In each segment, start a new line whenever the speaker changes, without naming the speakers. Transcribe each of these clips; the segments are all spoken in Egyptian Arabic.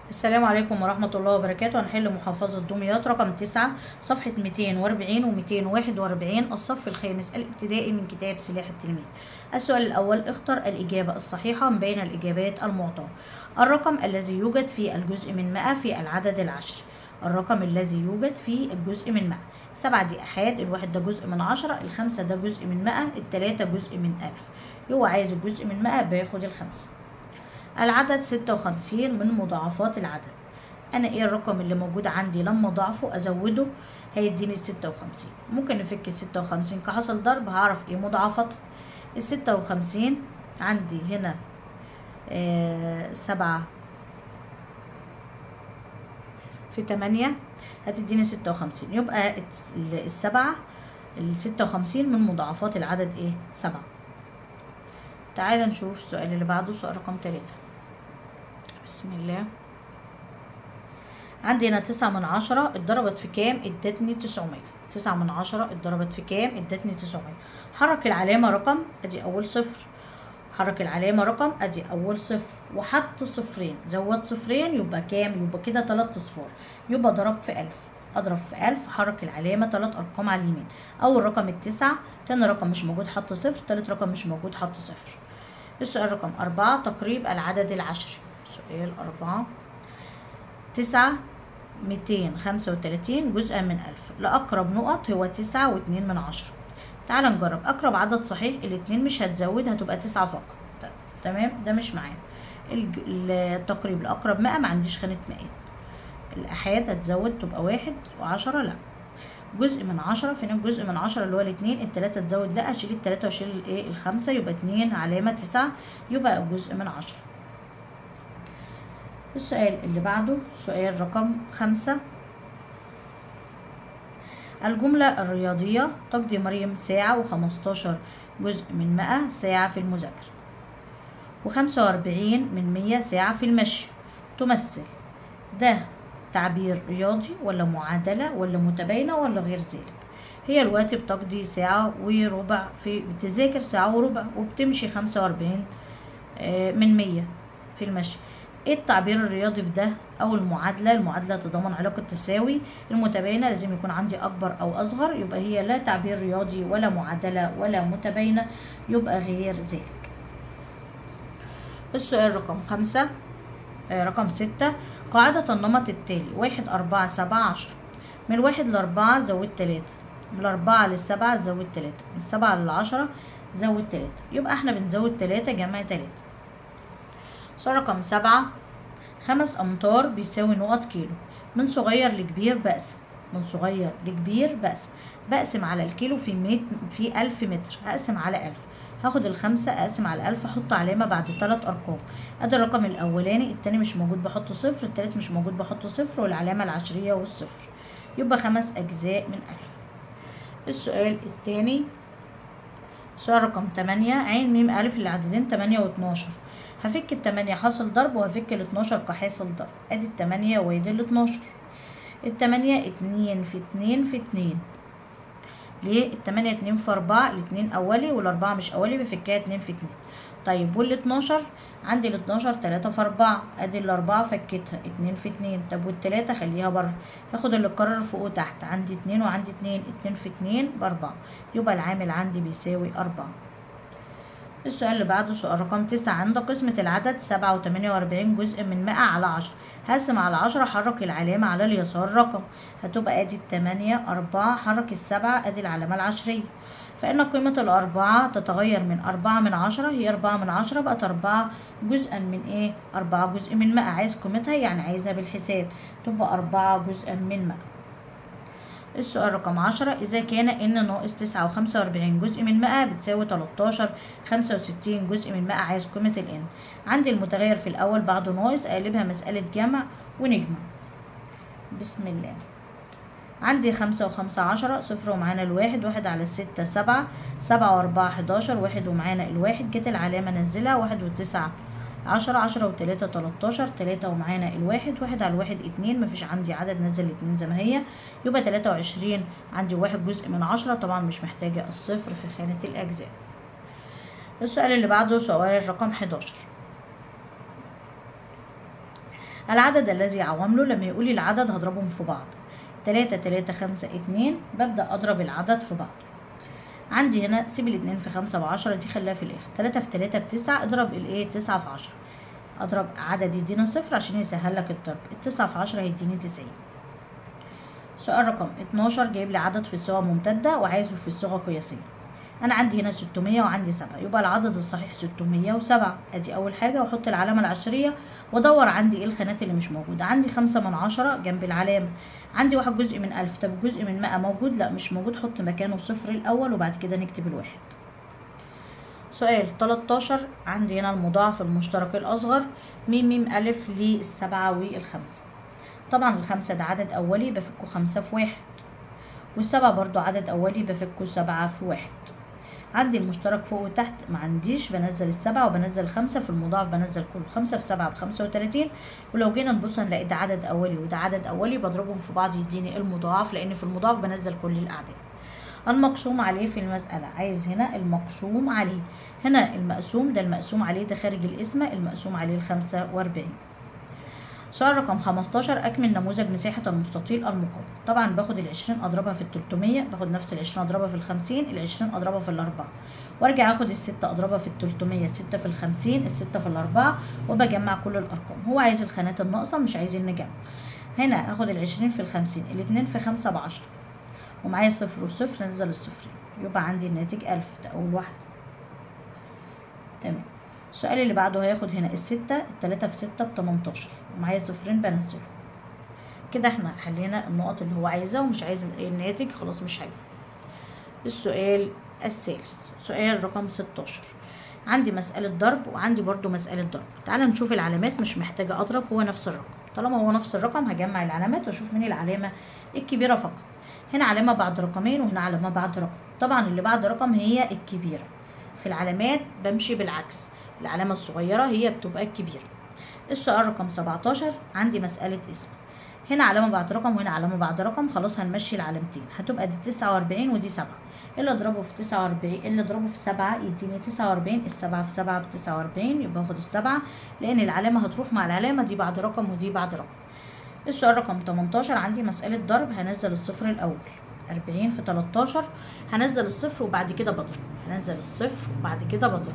السلام عليكم ورحمة الله وبركاته هنحل محافظة دمياط رقم تسعة صفحة ميتين وأربعين وميتين واحد وأربعين الصف الخامس الابتدائي من كتاب سلاح التلميذ السؤال الأول اختر الإجابة الصحيحة من بين الإجابات المعطاة الرقم الذي يوجد في الجزء من مئة في العدد العشر الرقم الذي يوجد في الجزء من مئة سبعة دي أحاد الواحد ده جزء من عشرة الخمسة ده جزء من مئة التلاتة جزء من ألف هو عايز الجزء من مئة بياخد الخمسة العدد ستة وخمسين من مضاعفات العدد أنا إيه الرقم اللي موجود عندي لما أضاعفه أزوده هيديني ستة وخمسين ممكن نفك الستة وخمسين كحصل ضرب هعرف إيه مضاعفاتها الستة وخمسين عندي هنا آه سبعة في تمانية هتديني ستة وخمسين يبقى السبعة الستة وخمسين من مضاعفات العدد إيه سبعة تعالى نشوف السؤال اللي بعده سؤال رقم تلاتة بسم الله عندي هنا تسعة من عشرة اتضربت في كام ادتني تسعمية تسعة من عشرة اتضربت في كام ادتني تسعمية حرك العلامة رقم ادي اول صفر حرك العلامة رقم ادي اول صفر وحط صفرين زود صفرين يبقى كام يبقى كده تلات اصفار يبقى ضرب في الف اضرب في الف حرك العلامة تلات ارقام على اليمين اول رقم التسعة تاني رقم مش موجود حط صفر تالت رقم مش موجود حط صفر السؤال رقم أربعة تقريب العدد العشري سؤال أربعة تسعة ميتين خمسة وتلاتين جزءا من ألف لأقرب نقط هو تسعة واتنين من عشرة تعال نجرب أقرب عدد صحيح الاتنين مش هتزود هتبقى تسعة فقط تمام ده مش معانا التقريب لأقرب مئة ما عنديش خانة مئات الأحاد هتزود تبقى واحد وعشرة لأ جزء من عشرة فين جزء من عشرة اللي هو الاتنين التلاتة تزود لا اشيل التلاتة واشيل الايه الخمسة يبقى اتنين علامة تسعة يبقى جزء من عشرة السؤال اللي بعده سؤال رقم خمسة الجملة الرياضية تقضي مريم ساعة وخمستاشر جزء من مئة ساعة في المذاكرة وخمسة وأربعين من مية ساعة في المشي تمثل ده تعبير رياضي ولا معادلة ولا متباينة ولا غير ذلك هي الوقت بتقضي ساعة وربع في بتذاكر ساعة وربع وبتمشي خمسة وأربعين من مية في المشي ايه التعبير الرياضي في ده او المعادلة المعادلة تضمن علاقة تساوي المتباينة لازم يكون عندي اكبر او اصغر يبقى هي لا تعبير رياضي ولا معادلة ولا متباينة يبقى غير ذلك السؤال رقم خمسة رقم ستة قاعدة النمط التالي واحد أربعة سبعة عشرة من الواحد لأربعة زود تلاتة من الأربعة للسبعة زود تلاتة من السبعة للعشرة زود تلاتة يبقى احنا بنزود تلاتة جمع تلاتة سؤال رقم سبعة خمس أمتار بيساوي نقط كيلو من صغير لكبير بقسم من صغير لكبير بقسم بقسم على الكيلو في ميت في ألف متر هقسم على ألف هاخد الخمسة اقسم على الألف احط علامة بعد تلات أرقام ادي الرقم الأولاني التاني مش موجود بحط صفر التالت مش موجود بحط صفر والعلامة العشرية والصفر يبقى خمس أجزاء من ألف السؤال التاني سؤال رقم تمانية عين ميم ألف للعددين تمانية واتناشر هفك التمانية حاصل ضرب وهفك الاتناشر كحاصل ضرب ادي التمانية وادي الاتناشر التمانية اتنين في اتنين في اتنين ليه التمانية اتنين في أربعة الاتنين أولي والأربعة مش أولي بفكها اتنين في اتنين طيب والاتناشر عندي الاتناشر تلاتة في أربعة أدي الأربعة فكتها اتنين في اتنين طب والتلاتة خليها بره هاخد اللي اتكرر فوق وتحت عندي اتنين وعندي اتنين اتنين في اتنين بأربعة يبقى العامل عندي بيساوي أربعة السؤال اللي بعده سؤال رقم تسعة عند قسمة العدد سبعة وتمانية وأربعين جزء من مئة على عشرة هقسم على عشرة حرك العلامة على اليسار رقم هتبقى ادي التمانية أربعة حرك السبعة ادي العلامة العشرية فإن قيمة الأربعة تتغير من أربعة من عشرة هي أربعة من عشرة بقت أربعة جزءا من إيه؟ أربعة جزء من مئة عايز قيمتها يعني عايزها بالحساب تبقى أربعة جزءا من مئة السؤال رقم عشرة إذا كان إن ناقص تسعة وخمسة وأربعين جزء من مئة بتساوي تلاتاشر خمسة وستين جزء من مئة عايز قيمة الإن عندي المتغير في الأول بعده ناقص أقلبها مسألة جمع ونجمع بسم الله عندي خمسة وخمسة عشرة صفر ومعانا الواحد واحد على ستة سبعة سبعة وأربعة حداشر واحد ومعانا الواحد جت العلامة نزلها واحد وتسعة عشرة عشرة وتلاتة تلاتاشر تلاتة ومعانا الواحد واحد على الواحد اتنين مفيش عندي عدد نزل اتنين زي ما هي يبقى تلاتة وعشرين عندي واحد جزء من عشرة طبعا مش محتاجة الصفر في خانة الأجزاء السؤال اللي بعده سؤال رقم حداشر العدد الذي عوامله لما يقول لي العدد هضربهم في بعض تلاتة تلاتة خمسة اتنين ببدأ أضرب العدد في بعض عندي هنا سيب الاتنين في خمسة بعشرة دي خليها في الآخر تلاتة في تلاتة بتسعة اضرب الايه تسعة في عشرة اضرب عدد يدينا صفر عشان يسهل لك الضرب التسعة في عشرة هيديني تسعين سؤال رقم اتناشر جايب لي عدد في صيغة ممتدة وعايزه في صيغة قياسية انا عندي هنا ستمية وعندي سبعة يبقى العدد الصحيح ستمية وسبعة ادي اول حاجة واحط العلامة العشرية وادور عندي ايه الخانات اللي مش موجودة عندي خمسة من عشرة جنب العلامة عندي واحد جزء من ألف طب جزء من مائة موجود لا مش موجود حط مكانه صفر الأول وبعد كده نكتب الواحد سؤال 13 عندي هنا المضاعف المشترك الأصغر ميم ميم ألف للسبعة والخمسة طبعا الخمسة ده عدد أولي بفكه خمسة في واحد والسبعة برضو عدد أولي بفكه سبعة في واحد عندي المشترك فوق وتحت ما عنديش بنزل السبعة وبنزل خمسة في المضاعف بنزل كله خمسة في سبعة بخمسة وتلاتين ولو جينا نبص هنلاقي ده عدد أولي وده عدد أولي بضربهم في بعض يديني المضاعف لأن في المضاعف بنزل كل الأعداد المقسوم عليه في المسألة عايز هنا المقسوم عليه هنا المقسوم ده المقسوم عليه ده خارج القسمة المقسوم عليه الخمسة وأربعين سؤال رقم 15 أكمل نموذج مساحة المستطيل المقابل طبعا باخد العشرين أضربها في التلتمية باخد نفس العشرين أضربها في الخمسين العشرين أضربها في الأربعة وارجع اخد الستة أضربها في التلتمية ستة في الخمسين الستة في الأربعة وبجمع كل الأرقام هو عايز الخانات الناقصة مش عايزين نجمع هنا اخد العشرين في الخمسين الاتنين في خمسة بعشرة ومعايا صفر وصفر ننزل الصفرين يبقى عندي الناتج ألف ده أول واحدة تمام السؤال اللي بعده هياخد هنا الستة التلاتة في ستة بتمنتاشر ومعايا صفرين بنزله كده احنا حلينا النقط اللي هو عايزها ومش عايز الناتج خلاص مش حلو السؤال الثالث سؤال رقم ستاشر عندي مسألة ضرب وعندي برضو مسألة ضرب تعال نشوف العلامات مش محتاجة أضرب هو نفس الرقم طالما هو نفس الرقم هجمع العلامات واشوف مين العلامة الكبيرة فقط هنا علامة بعد رقمين وهنا علامة بعد رقم طبعا اللي بعد رقم هي الكبيرة في العلامات بمشي بالعكس العلامة الصغيرة هي بتبقى الكبيرة السؤال رقم 17 عندي مسألة اسم هنا علامة بعد رقم وهنا علامة بعد رقم خلاص هنمشي العلامتين هتبقى دي تسعة وأربعين ودي سبعة اللي اضربه في تسعة وأربعين اللي اضربه في سبعة يديني تسعة وأربعين السبعة في سبعة بتسعة وأربعين يبقى هاخد السبعة لأن العلامة هتروح مع العلامة دي بعد رقم ودي بعد رقم السؤال رقم 18 عندي مسألة ضرب هنزل الصفر الأول أربعين في تلاتاشر هنزل الصفر وبعد كده بضرب هنزل الصفر وبعد كده بضرب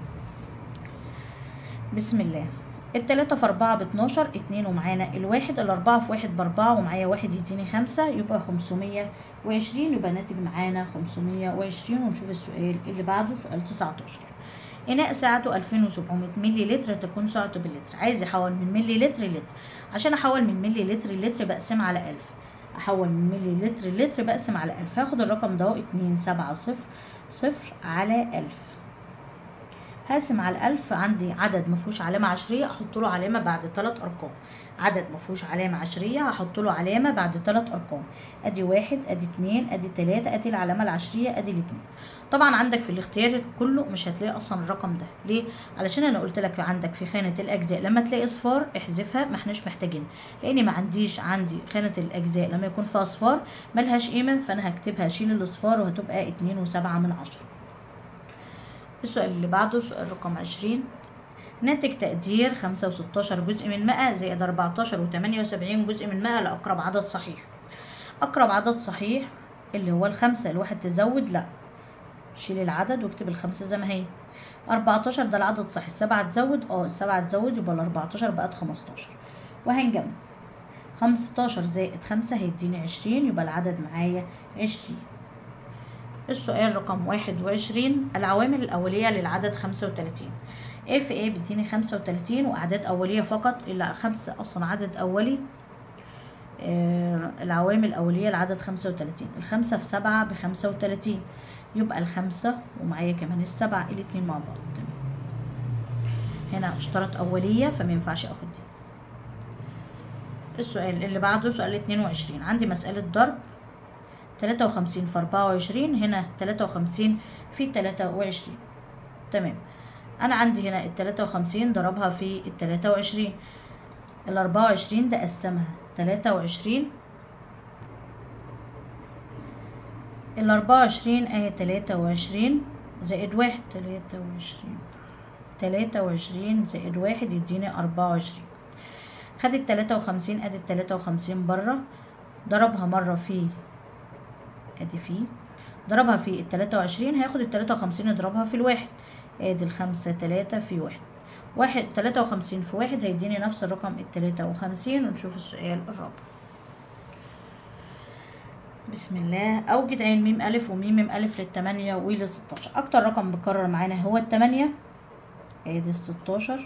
بسم الله التلاتة في أربعة باتناشر اتنين ومعانا الواحد الأربعة في واحد بأربعة ومعايا واحد يديني خمسة يبقى خمسمية وعشرين يبقى ناتج معانا خمسمية وعشرين ونشوف السؤال اللي بعده سؤال تسعتاشر إناء سعته ألفين وسبعمية ملي لتر تكون سعته باللتر عايز يحول من ملي لتر لتر عشان أحول من ملي لتر لتر بقسم على ألف أحول من ملي لتر لتر بقسم على ألف هاخد الرقم ده اتنين سبعة صفر صفر على ألف هقسم على الألف عندي عدد مفهوش علامة عشرية أحط له علامة بعد تلات أرقام عدد مفهوش علامة عشرية هحط له علامة بعد تلات أرقام أدي واحد أدي اتنين أدي تلاتة أدي العلامة العشرية أدي الاتنين طبعا عندك في الاختيار كله مش هتلاقي أصلا الرقم ده ليه؟ علشان أنا قلت لك عندك في خانة الأجزاء لما تلاقي أصفار احذفها ما احناش محتاجين لأني ما عنديش عندي خانة الأجزاء لما يكون فيها أصفار ملهاش قيمة فأنا هكتبها أشيل الأصفار وهتبقى اتنين وسبعة من عشرة السؤال اللي بعده سؤال رقم عشرين ناتج تقدير خمسة وستاشر جزء من مائة زائد أربعتاشر وتمانية وسبعين جزء من مائة لأقرب عدد صحيح أقرب عدد صحيح اللي هو الخمسة الواحد تزود لأ شيل العدد واكتب الخمسة زي ما هي أربعتاشر ده العدد صحيح السبعة تزود اه السبعة تزود يبقى الأربعتاشر بقت خمستاشر وهنجمع خمستاشر زائد خمسة هيديني عشرين يبقى العدد معايا عشرين السؤال رقم واحد وعشرين العوامل الأولية للعدد خمسة وتلاتين اف ايه بيديني خمسة وتلاتين وأعداد أولية فقط إلا خمسة أصلا عدد أولي آه العوامل الأولية لعدد خمسة وتلاتين الخمسة في سبعة بخمسة وتلاتين يبقى الخمسة ومعايا كمان السبعة الاتنين مع بعض تمام هنا اشترط أولية فمينفعش أخد دي السؤال اللي بعده سؤال اتنين وعشرين عندي مسألة ضرب تلاتة وخمسين في أربعة وعشرين هنا تلاتة وخمسين في تلاتة وعشرين تمام أنا عندي هنا التلاتة وخمسين ضربها في التلاتة وعشرين الأربعة وعشرين ده قسمها تلاتة وعشرين الأربعة وعشرين أهي تلاتة وعشرين زائد واحد تلاتة وعشرين تلاتة وعشرين زائد واحد يديني أربعة وعشرين خد التلاتة وخمسين ادي التلاتة وخمسين برا ضربها مرة في ادي في ضربها في التلاتة وعشرين هياخد التلاتة وخمسين يضربها في الواحد ادي الخمسة تلاتة في واحد واحد تلاتة وخمسين في واحد هيديني نفس الرقم التلاتة وخمسين ونشوف السؤال الرابع بسم الله أوجد عين ميم ألف وميم ميم ألف للتمانية وللستاشر أكتر رقم بيكرر معانا هو التمانية ادي الستاشر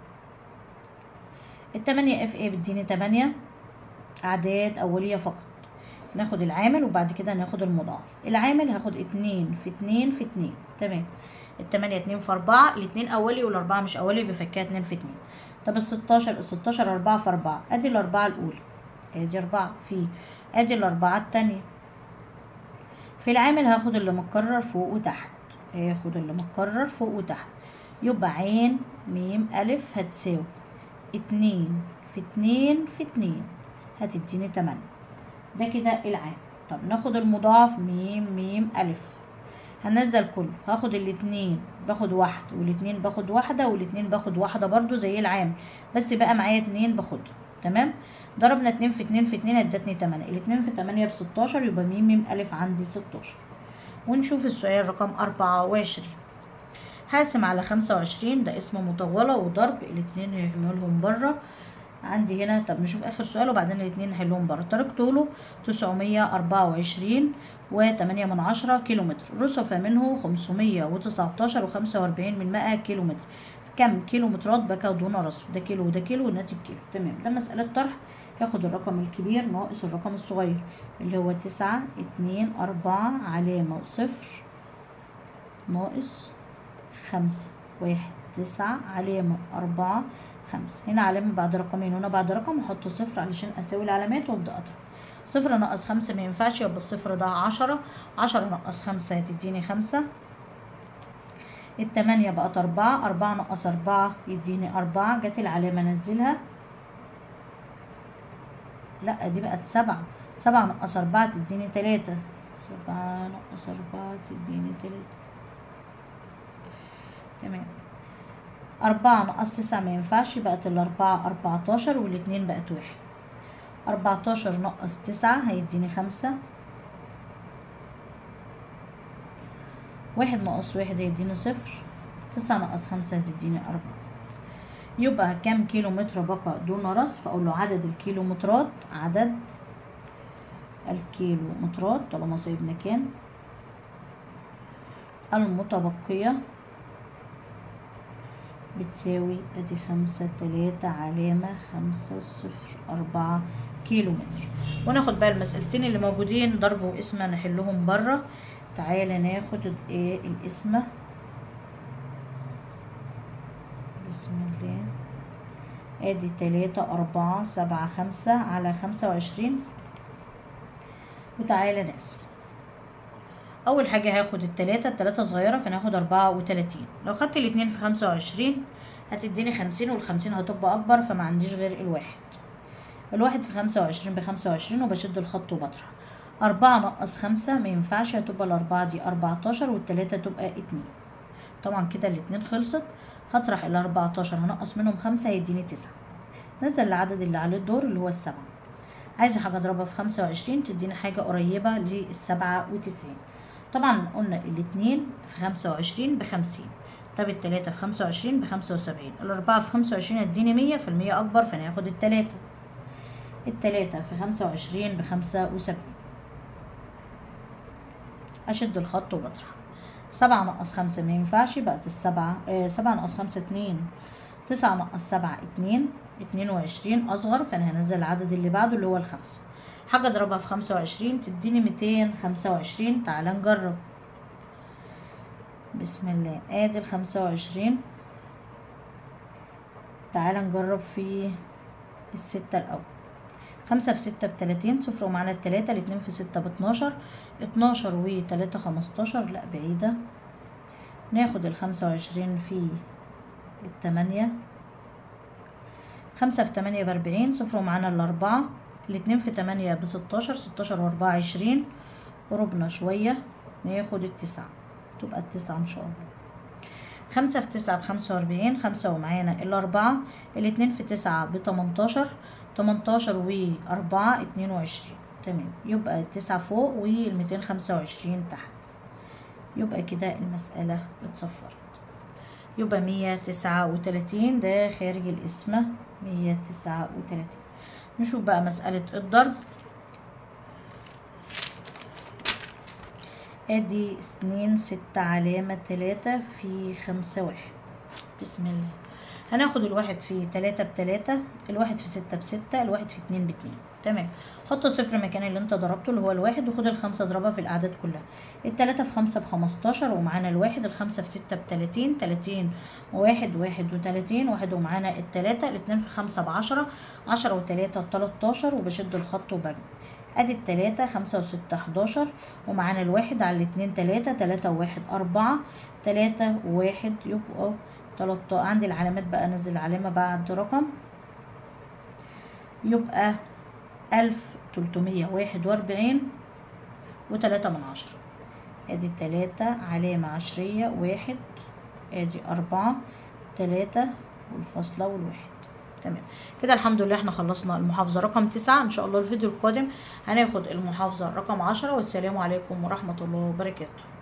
التمانية اف ايه بتديني تمانية أعداد أولية فقط ناخد العامل وبعد كده ناخد المضاعف العامل هاخد اتنين في اتنين في اتنين تمام التمانية اتنين في أربعة الاتنين أولي والأربعة مش أولي بفكها اتنين في اتنين طب الستاشر الستاشر أربعة في أربعة أدي الأربعة الأولى أدي أربعة في أدي الأربعة التانية في العامل هاخد اللي متكرر فوق وتحت هاخد اللي متكرر فوق وتحت يبقى عين ميم ألف هتساوي اتنين في اتنين في اتنين هتديني تمانية ده كده العام طب ناخد المضاعف ميم ميم ألف هنزل كله هاخد الاتنين باخد واحد والاتنين باخد واحدة والاتنين باخد واحدة برضو زي العام بس بقى معايا اتنين باخدهم تمام ضربنا اتنين في اتنين في اتنين ادتني تمانية الاتنين في تمانية بستاشر يبقى ميم ميم ألف عندي ستاشر ونشوف السؤال رقم أربعة وعشرين هقسم على خمسة وعشرين ده اسم مطولة وضرب الاتنين هيعملهم برا عندي هنا طب نشوف اخر سؤال وبعدين الاتنين نحلهم بره الطريق طوله تسعمية اربعة وعشرين وتمانية من عشرة كيلو متر رصف منه خمسمية وتسعتاشر وخمسة واربعين من مائة كيلو متر كم كيلو مترات بكى دون رصف ده كيلو وده كيلو والناتج كيلو تمام ده مسألة طرح هاخد الرقم الكبير ناقص الرقم الصغير اللي هو تسعة اتنين أربعة علامة صفر ناقص خمسة واحد تسعة علامة أربعة خمسة هنا علامة بعد رقمين وهنا بعد رقم أحط صفر علشان أساوي العلامات وأبدأ أضرب صفر ناقص خمسة مينفعش يبقى الصفر ده عشرة عشرة ناقص خمسة هتديني خمسة التمانية بقت أربعة أربعة ناقص أربعة يديني أربعة جت العلامة أنزلها لأ دي بقت سبعة سبعة ناقص أربعة تديني تلاتة سبعة ناقص أربعة تديني تلاتة تمام أربعة ناقص تسعة مينفعش بقت الأربعة أربعتاشر والاتنين بقت واحد أربعتاشر ناقص تسعة هيديني خمسة واحد ناقص واحد هيديني صفر تسعة ناقص خمسة هتديني أربعة يبقى كم كيلو متر بقى دون رصف أقول له عدد الكيلومترات عدد الكيلومترات طالما سايبنا كان المتبقية بتساوي ادي خمسة تلاتة علامة خمسة صفر أربعة كيلو متر وناخد بقى المسألتين اللي موجودين ضرب وقسمة نحلهم برا تعالى ناخد ايه القسمة بسم الله ادي تلاتة أربعة سبعة خمسة على خمسة وعشرين وتعالى نقسم اول حاجة هاخد التلاتة التلاتة صغيرة فانا هاخد اربعة وتلاتين لو خدت الاتنين في خمسة وعشرين هتديني خمسين والخمسين هتبقى اكبر فما عنديش غير الواحد الواحد في خمسة وعشرين بخمسة وعشرين وبشد الخط وبطرح أربعة ناقص خمسة مينفعش هتبقى الأربعة دي أربعتاشر والتلاتة تبقى اتنين طبعا كده الاتنين خلصت هطرح الأربعتاشر هنقص منهم خمسة هيديني تسعة نزل العدد اللي عليه الدور اللي هو السبعة عايزة حاجة اضربها في خمسة وعشرين تديني حاجة قريبة للسبعة وتسعين طبعا قلنا الاتنين في خمسة وعشرين بخمسين طب التلاتة في خمسة وعشرين بخمسة وسبعين الأربعة في خمسة وعشرين هتديني مية فالمية أكبر فأنا هاخد التلاتة التلاتة في خمسة وعشرين بخمسة وسبعين أشد الخط وبطرح سبعة ناقص خمسة مينفعش بقت السبعة آه سبعة ناقص خمسة اتنين تسعة ناقص سبعة اتنين اتنين وعشرين أصغر فأنا هنزل العدد اللي بعده اللي هو الخمسة حاجة اضربها في خمسة وعشرين تديني ميتين خمسة وعشرين تعالى نجرب بسم الله ادي الخمسة وعشرين تعالى نجرب في الستة الأول خمسة في ستة بتلاتين صفر ومعانا التلاتة الاتنين في ستة باتناشر اتناشر وتلاتة خمستاشر لأ بعيدة ناخد الخمسة وعشرين في التمانية خمسة في تمانية بأربعين صفر ومعانا الأربعة الاتنين في تمانية بستاشر ستاشر وأربعة عشرين قربنا شوية ناخد التسعة تبقى التسعة إن شاء الله خمسة في تسعة بخمسة وأربعين خمسة ومعانا الأربعة الاتنين في تسعة بتمنتاشر تمنتاشر وأربعة اتنين وعشرين تمام يبقى التسعة فوق والميتين خمسة وعشرين تحت يبقى كده المسألة اتصفرت يبقى مية تسعة وتلاتين ده خارج القسمة مية تسعة وتلاتين نشوف بقى مسألة الضرب ادي اتنين ستة علامة تلاتة في خمسة واحد بسم الله هناخد الواحد في تلاتة بتلاتة الواحد في ستة بستة الواحد في اتنين باتنين تمام حط صفر مكان اللي انت ضربته اللي هو الواحد وخد الخمسة اضربها في الأعداد كلها التلاتة في خمسة بخمستاشر ومعانا الواحد الخمسة في ستة بتلاتين تلاتين وواحد واحد وتلاتين واحد ومعانا التلاتة الاتنين في خمسة بعشرة عشرة وتلاتة بتلاتاشر وبشد الخط وبجمع ادي التلاتة خمسة وستة حداشر ومعانا الواحد على الاتنين تلاتة تلاتة وواحد أربعة تلاتة وواحد يبقوا تلاتة عندي العلامات بقى انزل علامة بعد رقم يبقى ألف تلتمية واحد وأربعين وتلاتة من عشرة ادي تلاتة علامة عشرية واحد ادي أربعة تلاتة والفاصلة والواحد تمام كده الحمد لله احنا خلصنا المحافظة رقم تسعة ان شاء الله الفيديو القادم هناخد المحافظة رقم عشرة والسلام عليكم ورحمة الله وبركاته